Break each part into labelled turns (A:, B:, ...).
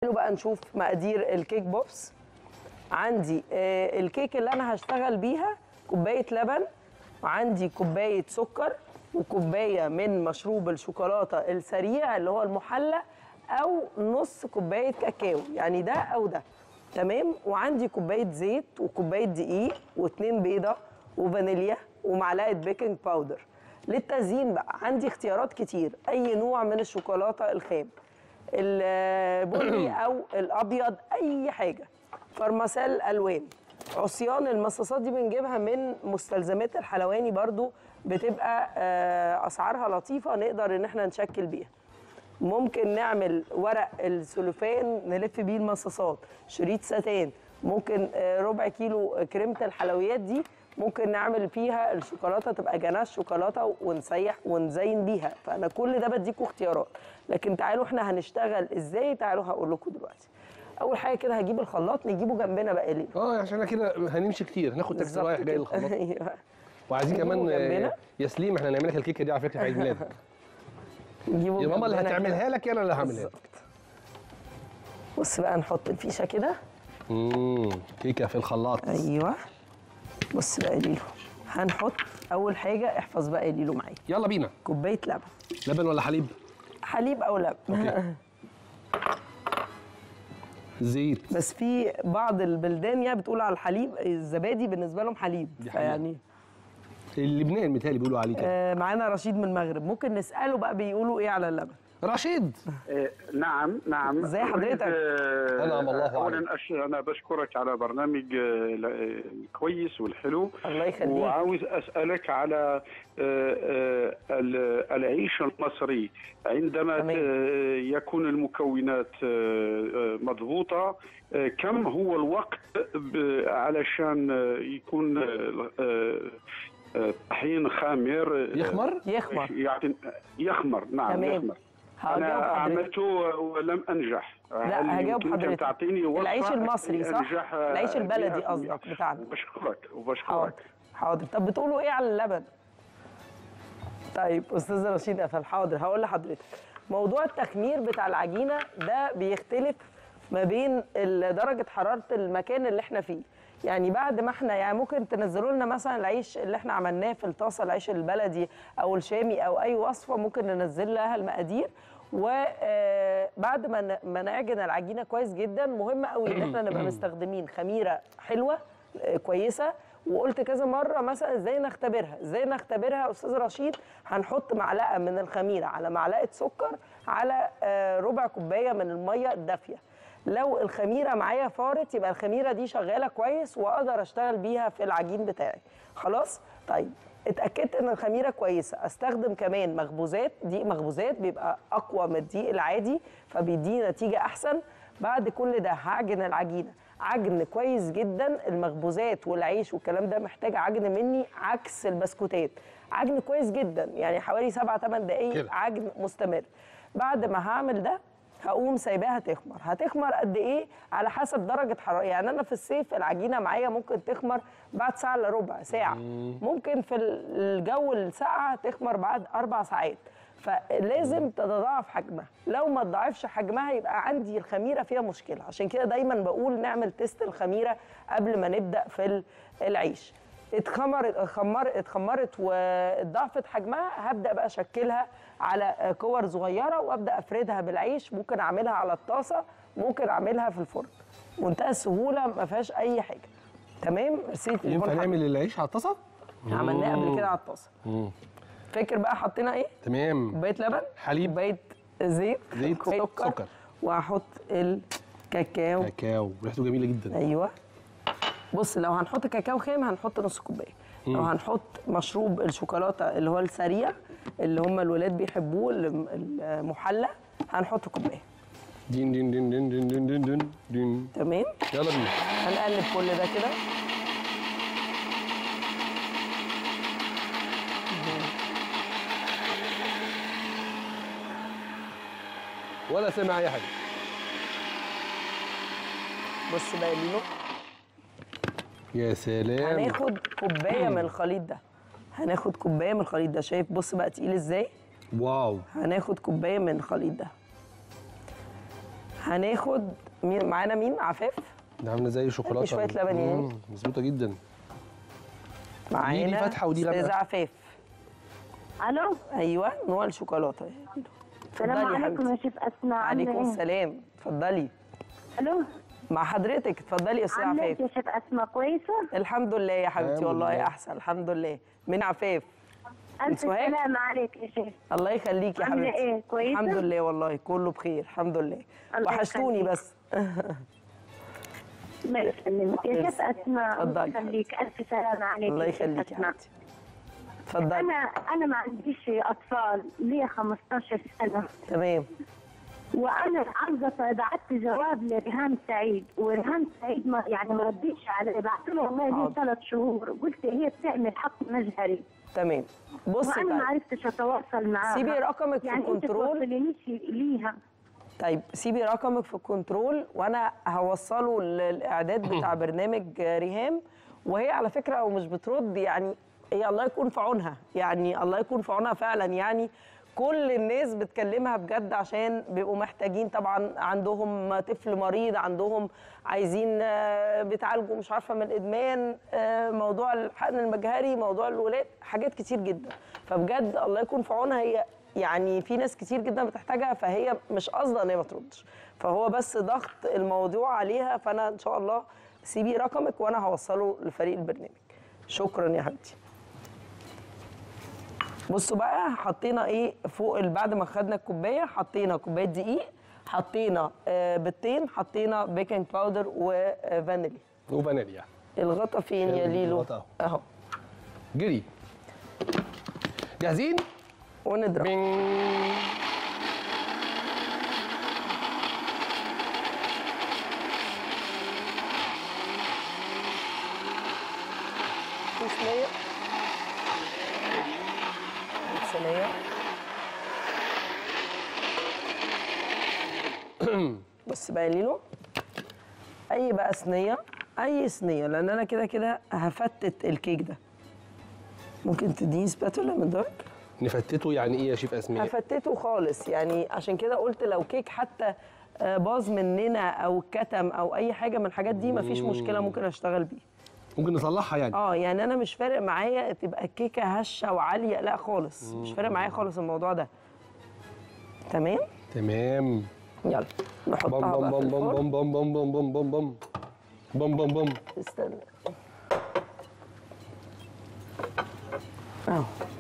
A: بقى نشوف مقادير الكيك بوبس عندي آه، الكيك اللي انا هشتغل بيها كوبايه لبن وعندي كوبايه سكر وكوبايه من مشروب الشوكولاته السريع اللي هو المحلى او نص كوبايه كاكاو يعني ده او ده تمام وعندي كوبايه زيت وكوبايه دقيق واتنين بيضه وفانيليا ومعلقه بيكنج باودر للتزيين بقى عندي اختيارات كتير اي نوع من الشوكولاته الخام البني او الابيض اي حاجه فرماسيل الوان عصيان المصاصات دي بنجيبها من مستلزمات الحلواني برضو بتبقى آه، اسعارها لطيفه نقدر ان احنا نشكل بيها ممكن نعمل ورق السلوفان نلف بيه المصاصات شريط ستان ممكن آه، ربع كيلو كريمه الحلويات دي ممكن نعمل فيها الشوكولاته تبقى جناش شوكولاته ونسيح ونزين بيها فانا كل ده بديكوا اختيارات لكن تعالوا احنا هنشتغل ازاي تعالوا هقول لكم دلوقتي اول حاجه كده هجيب الخلاط نجيبه جنبنا بقى ليه
B: اه عشان احنا كده هنمشي كتير هناخد تاكسي رايح جاي للخلاط
A: ايوه
B: وعايزين
A: نجيبه
B: كمان آه،
A: جنبنا.
B: يا سليم احنا هنعمل لك الكيكه دي على فكره في عيد ميلادك
A: نجيبه
B: يا ماما اللي
A: جنبنا
B: هتعملها
A: كده.
B: لك يا انا اللي هعملها لك
A: بالظبط. بص بقى نحط الفيشه كده
B: امم كيكه في الخلاط
A: ايوه بص بقى يا ليلو هنحط اول حاجه احفظ بقى يا ليلو معايا
B: يلا بينا
A: كوبايه لبن
B: لبن ولا حليب
A: حليب او لبن
B: أوكي. زيت
A: بس في بعض البلدان يعني بتقول على الحليب الزبادي بالنسبه لهم حليب
B: دي حقيقة.
A: فيعني
B: اللبنان متهيألي بيقولوا عليه كده
A: آه معانا رشيد من المغرب ممكن نساله بقى بيقولوا ايه على اللبن
B: رشيد
C: إيه، نعم نعم
A: ازي حضرتك؟
C: أريد، آه،
B: أنعم الله عليك.
C: اولا أش... انا بشكرك على برنامج آه، ل- آه، الكويس والحلو
A: الله يخليك
C: وعاوز اسالك على آه، آه، ال- العيش المصري عندما
A: تمام.
C: ت- يكون المكونات آه، آه، مضبوطه آه، كم هو الوقت ب- علشان آه، يكون آه، آه، آه، طحين خامر آه،
B: يخمر
A: يخمر
C: يعني يخمر نعم
A: تمام.
C: يخمر
A: هجاوب
C: انا
A: حضرتك
C: عملته ولم انجح
A: لا،
C: هل
A: هجاوب
C: يمكنك
A: حضرتك.
C: تعطيني وصفة
A: العيش المصري، صح؟
C: أنجح
A: العيش البلدي
C: بها؟
A: قصدك بتاعنا.
C: وبشكرك
A: حاضر
C: وبشكرك
A: حاضر طب بتقولوا ايه على اللبن طيب استاذ رشيد قفل حاضر هقول لحضرتك موضوع التخمير بتاع العجينه ده بيختلف ما بين ال- درجه حراره المكان اللي احنا فيه يعني بعد ما احنا يعني ممكن تنزلوا لنا مثلا العيش اللي احنا عملناه في الطاسه العيش البلدي او الشامي او اي وصفه ممكن ننزل لها المقادير وبعد ما ن- ما نعجن العجينه كويس جدا مهم قوي ان احنا نبقى مستخدمين خميره حلوه آه، كويسه وقلت كذا مره مثلا ازاي نختبرها ازاي نختبرها يا استاذ رشيد هنحط معلقه من الخميره على معلقه سكر على آه، ربع كوبايه من الميه الدافيه لو الخميره معايا فارت يبقى الخميره دي شغاله كويس واقدر اشتغل بيها في العجين بتاعي خلاص طيب اتاكدت ان الخميره كويسه استخدم كمان مخبوزات دقيق مخبوزات بيبقى اقوى من الدقيق العادي فبيديني نتيجه احسن بعد كل ده هعجن العجينه عجن كويس جدا المخبوزات والعيش والكلام ده محتاج عجن مني عكس البسكوتات عجن كويس جدا يعني حوالي 7 8 دقائق
B: كده.
A: عجن مستمر بعد ما هعمل ده هقوم سايباها تخمر هتخمر قد ايه على حسب درجه حراره يعني انا في الصيف العجينه معايا ممكن تخمر بعد ساعه الا ربع ساعه ممكن في الجو الساقعه تخمر بعد اربع ساعات فلازم تتضاعف حجمها لو ما تضاعفش حجمها يبقى عندي الخميره فيها مشكله عشان كده دايما بقول نعمل تيست الخميره قبل ما نبدا في ال- العيش اتخمرت اتخمرت اتخمرت وضعفت حجمها هبدا بقى اشكلها على كور صغيره وابدا افردها بالعيش ممكن اعملها على الطاسه ممكن اعملها في الفرن منتهى السهوله ما فيهاش اي حاجه تمام رسيت
B: ينفع نعمل العيش على الطاسه
A: عملناه قبل كده على الطاسه
B: مم.
A: فاكر بقى حطينا ايه
B: تمام
A: كوبايه لبن
B: حليب.
A: كوبايه زيت
B: زيت،
A: كوباية
B: سكر.
A: سكر وهحط الكاكاو
B: كاكاو ريحته جميله جدا
A: ايوه بص لو هنحط كاكاو خام هنحط نص كوبايه لو هنحط مشروب الشوكولاته اللي هو السريع اللي هم الولاد بيحبوه الم- المحلى هنحط كوبايه
B: دين دين دين دين دين دين دين دين دين
A: تمام
B: يلا بينا
A: هنقلب كل ده كده
B: ولا سامع اي حاجه
A: بص بقى يا ليلو
B: يا سلام
A: هناخد كوبايه من الخليط ده هناخد كوبايه من الخليط ده شايف بص بقى تقيل ازاي
B: واو
A: هناخد كوبايه من الخليط ده هناخد مين معانا مين عفاف
B: ده عامله زي شوكولاته
A: شوية لبن يعني.
B: مم، مظبوطه جدا
A: معانا
B: فاتحة ودي غامقة.
A: استاذه عفاف
D: الو
A: ايوه نوع الشوكولاته
D: السلام
A: اتفضلي يا
D: عليكم
A: حبيبتي.
D: يا شيف اسماء عامله
A: عليكم
D: ايه؟
A: السلام اتفضلي
D: الو
A: مع حضرتك اتفضلي يا استاذه
D: عامله ايه
A: عفاف
D: يا شيف اسماء كويسه؟
A: الحمد لله يا حبيبتي
B: الحمد
A: والله
B: لله.
A: احسن الحمد لله من عفاف
D: الف
A: سوهاج؟
D: سلام عليك يا شيف
A: الله يخليكي يا
D: عاملة
A: حبيبتي
D: إيه؟ كويسة؟
A: الحمد لله والله كله بخير الحمد لله
D: الله
A: وحشتوني
D: يخليك.
A: بس
D: الله يسلمك يا شيف اسماء الله
A: اتفضلي.
D: يخليك الف سلام عليك
A: الله
D: يا شيف
A: يخليكي يا
D: أسماء.
A: حبيبتي اتفضلي
D: انا انا ما عنديش اطفال لي 15 سنه
A: تمام
D: وانا عاوزه بعت جواب لريهام سعيد وريهام سعيد ما يعني ما ردتش علي بعت له والله لي
A: حاضر.
D: ثلاث شهور قلت هي بتعمل حق مجهري
A: تمام بصي
D: وانا ما
A: طيب
D: عرفتش اتواصل معاها
A: سيبي رقمك في
D: يعني انت
A: الكنترول
D: توصلينيش ليها
A: طيب سيبي رقمك في الكنترول وانا هوصله للاعداد بتاع برنامج ريهام وهي على فكره ومش بترد يعني هي الله يكون في عونها يعني الله يكون في عونها فعلا يعني كل الناس بتكلمها بجد عشان بيبقوا محتاجين طبعا عندهم طفل مريض عندهم عايزين آه، بيتعالجوا مش عارفه من الادمان آه، موضوع الحقن المجهري موضوع الولاد حاجات كتير جدا فبجد الله يكون في عونها هي يعني في ناس كتير جدا بتحتاجها فهي مش قصده ان هي ما تردش فهو بس ضغط الموضوع عليها فانا ان شاء الله سيبي رقمك وانا هوصله لفريق البرنامج شكرا يا حبيبتي بصوا بقى حطينا ايه فوق ال- بعد ما خدنا الكوبايه حطينا كوبايه دقيق حطينا آه، بيضتين حطينا بيكنج باودر وفانيليا
B: وفانيليا
A: الغطا فين يا
B: فين
A: ليلو
B: الغطا أهو.
A: اهو
B: جري جاهزين
A: ونضرب
B: بينج
A: في صينيه صينيه بص بقى يا ليلو اي بقى صينيه اي صينيه لان انا كده كده هفتت الكيك ده ممكن تديني سباتولا من دارك
B: نفتته يعني ايه يا شيف اسماء
A: هفتته خالص يعني عشان كده قلت لو كيك حتى آه، باظ مننا او كتم او اي حاجه من الحاجات دي مفيش مشكله ممكن اشتغل بيه
B: ممكن نصلحها يعني
A: اه يعني انا مش فارق معايا تبقى الكيكه هشه وعاليه لا خالص مش فارق معايا خالص الموضوع ده تمام
B: تمام
A: يلا
B: بم
A: نحطها
B: بم
A: بقى في
B: بم بم
A: الفرن
B: بم بم بم بم بم بم بم بم بم
A: استنى اهو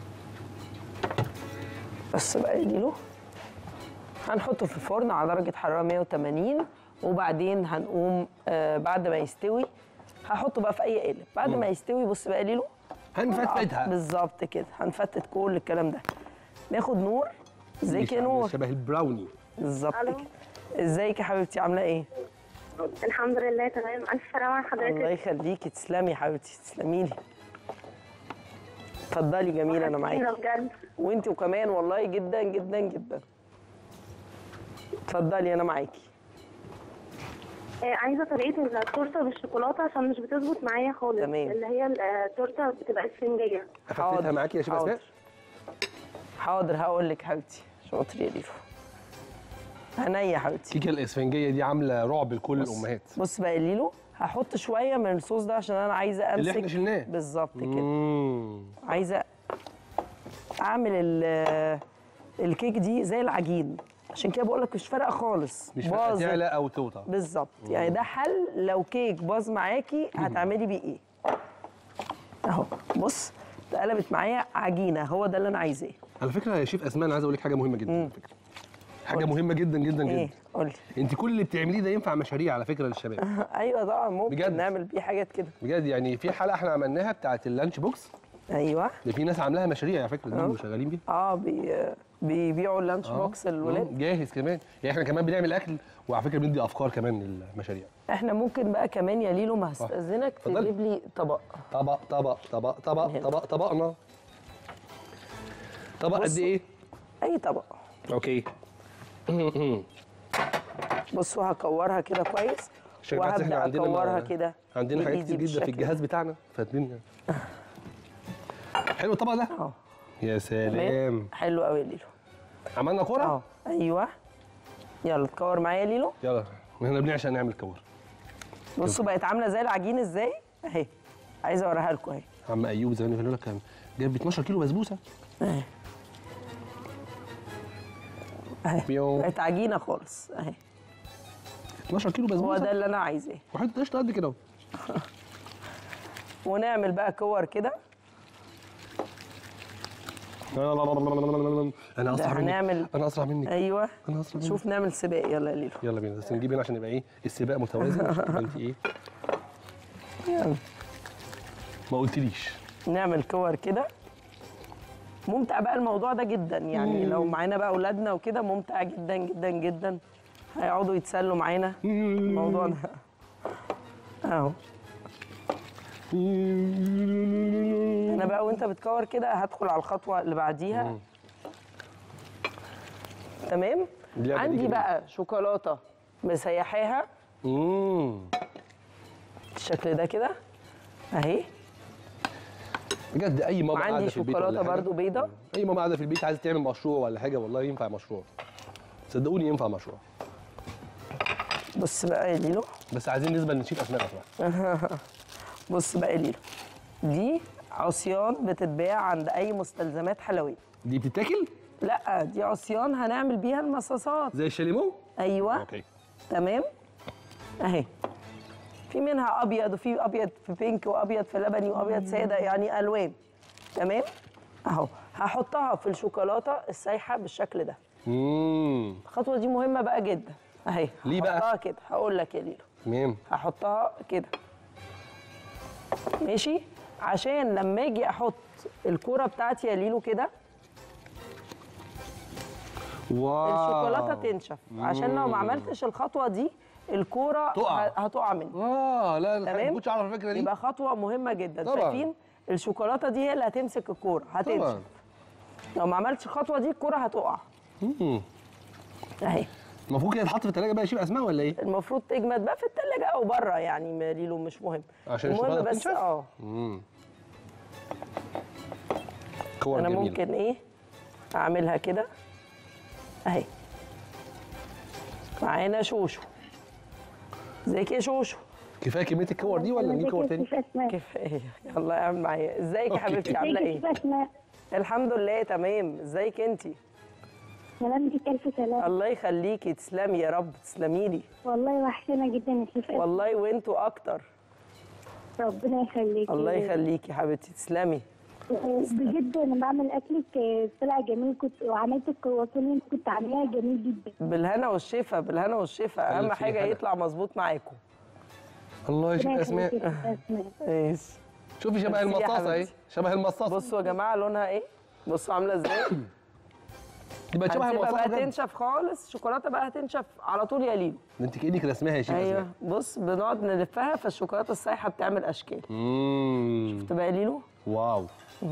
A: بس بقى يديله هنحطه في الفرن على درجة حرارة 180 وبعدين هنقوم آه بعد ما يستوي هحطه بقى في أي قالب بعد ما يستوي بص بقى ليلو
B: هنفتتها
A: بالظبط كده هنفتت كل الكلام ده ناخد نور ازيك يا نور
B: شبه البراوني
A: بالظبط
D: ألو.
A: كده ازيك يا حبيبتي عاملة ايه؟
D: الحمد لله تمام الف سلامه على
A: الله
D: حضرتك
A: يخليكي تسلمي يا حبيبتي تسلمي لي اتفضلي جميله انا معاكي
D: بجد
A: وانت وكمان والله جدا جدا جدا اتفضلي انا معاكي
D: آه، عايزه طريقه التورته بالشوكولاته عشان مش بتظبط معايا خالص
A: تمام.
D: اللي هي التورته بتبقى اسفنجيه
B: افتتها معاكي يا شيف اسماء
A: حاضر هقول لك حبيبتي شاطر يا ليلو عينيا يا حبيبتي
B: الكيكه الاسفنجيه دي عامله رعب لكل
A: بص-
B: الامهات
A: بص بقى يا ليلو هحط شويه من الصوص ده عشان انا عايزه امسك
B: اللي احنا شلناه.
A: بالظبط كده
B: مم.
A: عايزه اعمل ال- الكيك دي زي العجين عشان كده بقول لك مش فارقه خالص
B: مش فارقه
A: باظت.
B: تعلى او توطى
A: بالظبط يعني ده حل لو كيك باظ معاكي هتعملي بيه ايه اهو بص اتقلبت معايا عجينه هو ده اللي انا عايزاه
B: على فكره يا شيف اسماء انا عايز اقول لك حاجه مهمه جدا على فكره حاجه مهمه جدا جدا
A: ايه
B: جدا
A: قولي
B: انت كل اللي بتعمليه ده ينفع مشاريع على فكره للشباب
A: ايوه طبعا ممكن
B: بجد؟
A: نعمل بيه حاجات كده
B: بجد يعني في حلقه احنا عملناها بتاعت اللانش بوكس
A: ايوه
B: ده في ناس عاملاها مشاريع على فكره دي
A: اه.
B: وشغالين بيها
A: اه بي بيبيعوا اللانش
B: اه.
A: بوكس الولاد
B: مم. جاهز كمان يعني احنا كمان بنعمل اكل وعلى فكره بندي افكار كمان للمشاريع
A: احنا ممكن بقى كمان يا ليلو ما هستاذنك
B: اتفضلي.
A: تجيب لي طبق
B: طبق طبق طبق طبق
A: هنا.
B: طبق طبقنا طبق قد
A: بصوا.
B: ايه
A: اي طبق
B: اوكي
A: بصوا هكورها كده كويس
B: عشان بس احنا
A: وهبدا
B: عندنا
A: اكورها
B: ما-
A: كده
B: عندنا حاجات
A: بإيدي
B: كتير جدا في
A: بالشكل
B: الجهاز بتاعنا فالدنيا حلو الطبق ده
A: اه
B: يا
A: تمام
B: سلام
A: حلو قوي يا ليلو
B: عملنا كرة
A: اه ايوه يلا تكور معايا يا ليلو
B: يلا احنا بنعشق نعمل كور
A: بصوا بقت عامله زي العجين ازاي اهي عايزه اوريها لكم اهي
B: عم ايوب زي ما بيقول لك كان جايب 12 كيلو بسبوسه
A: اهي اهي
B: بيو.
A: بقت عجينه خالص اهي
B: 12 كيلو
A: هو
B: بسبوسه
A: ده اللي انا عايزاه
B: وحته قشطه قد كده اهو
A: ونعمل بقى كور كده
B: انا
A: ده
B: اسرع منك
A: هنعمل
B: انا اسرع منك
A: ايوه
B: انا اسرع منك
A: شوف نعمل سباق يلا يا ليلو
B: يلا بينا بس نجيب هنا عشان يبقى ايه السباق متوازن عشان تبقى انت ايه
A: يلا
B: ما قلتليش
A: نعمل كور كده ممتع بقى الموضوع ده جدا يعني لو معانا بقى اولادنا وكده ممتع جدا جدا جدا هيقعدوا يتسلوا معانا الموضوع ده اهو انا بقى وانت بتكور كده هدخل على الخطوه اللي بعديها تمام
B: اللعبة دي
A: عندي
B: جميلة.
A: بقى شوكولاته مسيحاها
B: امم
A: بالشكل ده كده اهي
B: بجد اي ماما
A: وعندي
B: قاعده في البيت ولا
A: شوكولاته
B: حاجة.
A: برضو بيضه
B: اي ماما قاعده في البيت عايزه تعمل مشروع ولا حاجه والله ينفع مشروع صدقوني ينفع مشروع
A: بص بقى يا ليلو
B: بس عايزين نسبه نشيل اسماء اسماء
A: بص بقى يا ليلو دي عصيان بتتباع عند اي مستلزمات حلويات
B: دي بتتاكل
A: لا دي عصيان هنعمل بيها المصاصات
B: زي الشاليمو
A: ايوه
B: اوكي
A: تمام اهي في منها ابيض وفي ابيض في بينك وابيض في لبني وابيض ساده يعني الوان تمام اهو هحطها في الشوكولاته السايحه بالشكل ده
B: امم
A: الخطوه دي مهمه بقى جدا اهي
B: ليه بقى؟
A: هحطها كده هقول لك يا ليلو
B: تمام
A: هحطها كده ماشي عشان لما اجي احط الكوره بتاعتي يا ليلو كده
B: واو
A: الشوكولاته تنشف عشان لو ما عملتش الخطوه دي الكوره
B: تقع.
A: ه- هتقع مني
B: اه لا لا ما
A: تمام
B: كنتش اعرف الفكره دي
A: يبقى خطوه مهمه جدا
B: طبعاً.
A: شايفين الشوكولاته دي هي اللي هتمسك الكوره هتنشف
B: طبعا
A: لو ما عملتش الخطوه دي الكوره هتقع
B: مم.
A: اهي
B: المفروض كده يتحط في الثلاجه بقى يشيل اسماء ولا ايه؟
A: المفروض تجمد بقى في التلاجة او بره يعني ما ليلو مش مهم
B: عشان
A: المهم
B: الشوكولاتة
A: بس
B: تنشف؟
A: اه
B: امم كور
A: انا
B: جميله
A: ممكن ايه اعملها كده اهي معانا شوشو ازيك يا شوشو
B: كفايه كميه الكور دي ولا نجيب كور تاني؟
D: كيف اسماء
A: كفايه يلا اعمل معايا ازيك يا
B: أوكي.
A: حبيبتي عامله ايه
D: كيف اسماء
A: الحمد لله تمام ازيك انتي
D: سلامتك الف سلام
A: الله يخليكي تسلمي يا رب تسلمي لي
D: والله وحشنا جدا يا شيف أسماء.
A: والله وانتوا اكتر
D: ربنا يخليك
A: الله يخليكي يا حبيبتي تسلمي
D: بجد انا بعمل اكلك آه، طلع جميل كنت وعملت الكرواسون اللي انت كنت عاملاها جميل جدا
A: بالهنا والشفا بالهنا والشفا اهم
B: ألف
A: حاجه
B: هنا.
A: يطلع مظبوط معاكم
B: الله يا شيخ
D: ربنا
B: اسماء
D: يخليك يا شيف اسماء
A: ماشي
B: شوفي شبه
A: ميرسي يا
B: المصاصه اهي
A: حبيبتي.
B: شبه المصاصه
A: بصوا يا جماعه لونها ايه بصوا عامله ازاي
B: دي بقت شبه
A: هنسيبها
B: المصاصه
A: بقى
B: بجد.
A: تنشف خالص الشوكولاته بقى هتنشف على طول يا ليلو
B: ده انت كانك رسمها يا شيخ
A: ايوه
B: اسماء
A: بص بنقعد نلفها فالشوكولاته السايحه بتعمل اشكال
B: امم
A: تبقى يا ليلو
B: واو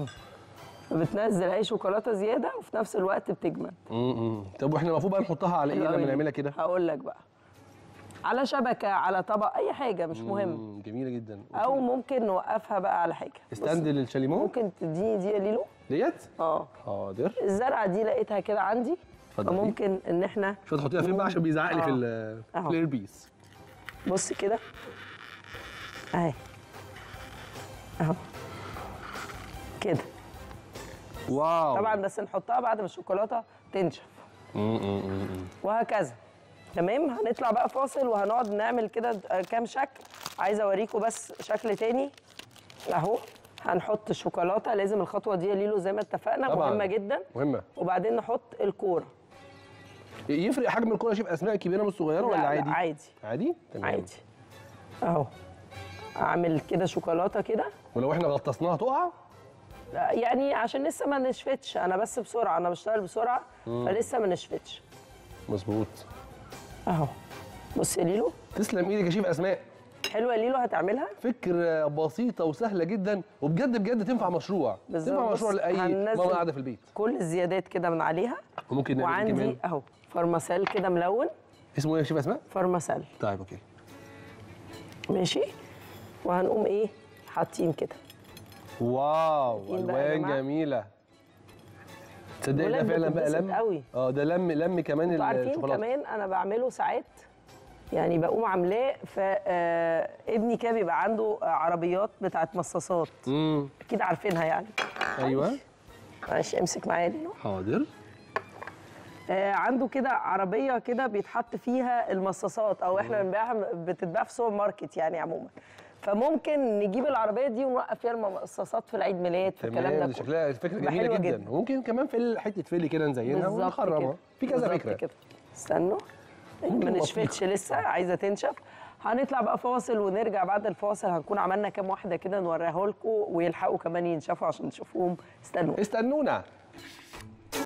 A: بتنزل اي شوكولاته زياده وفي نفس الوقت بتجمد
B: امم طب واحنا المفروض بقى نحطها على ايه
A: حلوة
B: لما
A: أوي.
B: نعملها كده؟
A: هقول لك بقى على شبكه على طبق اي حاجه مش مهم
B: مم، جميله جدا
A: او ممكن نوقفها بقى على حاجه بص،
B: استند للشاليمو
A: ممكن تديني دي يا ليلو
B: ديت
A: اه
B: حاضر
A: الزرعه دي لقيتها كده عندي
B: اتفضلي.
A: فممكن ان احنا
B: شو تحطيها فين بقى عشان بيزعق لي في
A: آه.
B: ال- في
A: أهو.
B: الايربيس
A: بص كده اهي اهو كده
B: واو
A: طبعا بس نحطها بعد ما الشوكولاته تنشف
B: مم، مم، مم، مم.
A: وهكذا تمام هنطلع بقى فاصل وهنقعد نعمل كده آه، كام شكل عايزه اوريكم بس شكل تاني اهو هنحط الشوكولاته لازم الخطوه دي يا ليلو زي ما اتفقنا
B: طبعاً.
A: مهمه جدا
B: مهمه
A: وبعدين نحط الكوره
B: يفرق حجم الكوره يا شيف اسماء كبيره من الصغيره
A: لا،
B: ولا
A: لا،
B: عادي؟
A: عادي
B: عادي؟ تمام
A: عادي اهو اعمل كده شوكولاته كده
B: ولو احنا غطسناها تقع؟
A: لا، يعني عشان لسه ما نشفتش انا بس بسرعه انا بشتغل بسرعه فلسه ما نشفتش
B: مظبوط
A: اهو بص يا ليلو
B: تسلم ايدك يا شيف اسماء
A: حلوه يا ليلو هتعملها
B: فكرة بسيطة وسهلة جدا وبجد بجد تنفع مشروع
A: بالظبط.
B: تنفع
A: بص،
B: مشروع لأي
A: هننزل
B: ماما قاعدة في البيت
A: كل الزيادات كده من عليها
B: وممكن نعمل إيه
A: وعندي
B: كمان
A: اهو فرماسيل كده ملون
B: اسمه ايه يا شيف اسماء؟
A: فرماسيل
B: طيب اوكي
A: ماشي وهنقوم ايه حاطين كده
B: واو
A: شايفين بقى يا
B: الوان
A: جماعة؟
B: جميلة تصدقي ده
A: الولاد
B: فعلا بقى
A: بتتبسط
B: لم
A: قوي.
B: اه ده لم لم كمان
A: انتوا عارفين
B: الشوكولاته
A: كمان انا بعمله ساعات يعني بقوم عاملاه فابني كده بيبقى عنده عربيات بتاعت مصاصات
B: امم
A: اكيد عارفينها يعني
B: ايوه
A: معلش امسك معايا دي
B: حاضر
A: آه، عنده كده عربيه كده بيتحط فيها المصاصات او احنا بنبيعها بتتباع في سوبر ماركت يعني عموما فممكن نجيب العربيه دي ونوقف فيها المصاصات في العيد ميلاد في الكلام
B: تمام
A: ده
B: دي
A: كله.
B: شكلها فكره
A: تبقى
B: جميله
A: حلوة
B: جدا.
A: جدا.
B: وممكن كمان في حته فيلي كده نزينها
A: بالظبط
B: ونخرمها
A: كده.
B: في كذا
A: بالظبط
B: فكره
A: كده استنوا ما
B: ممكن
A: نشفتش لسه عايزه تنشف هنطلع بقى فاصل ونرجع بعد الفاصل هنكون عملنا كام واحده كده نوريها لكم ويلحقوا كمان ينشفوا عشان تشوفوهم استنوا
B: استنونا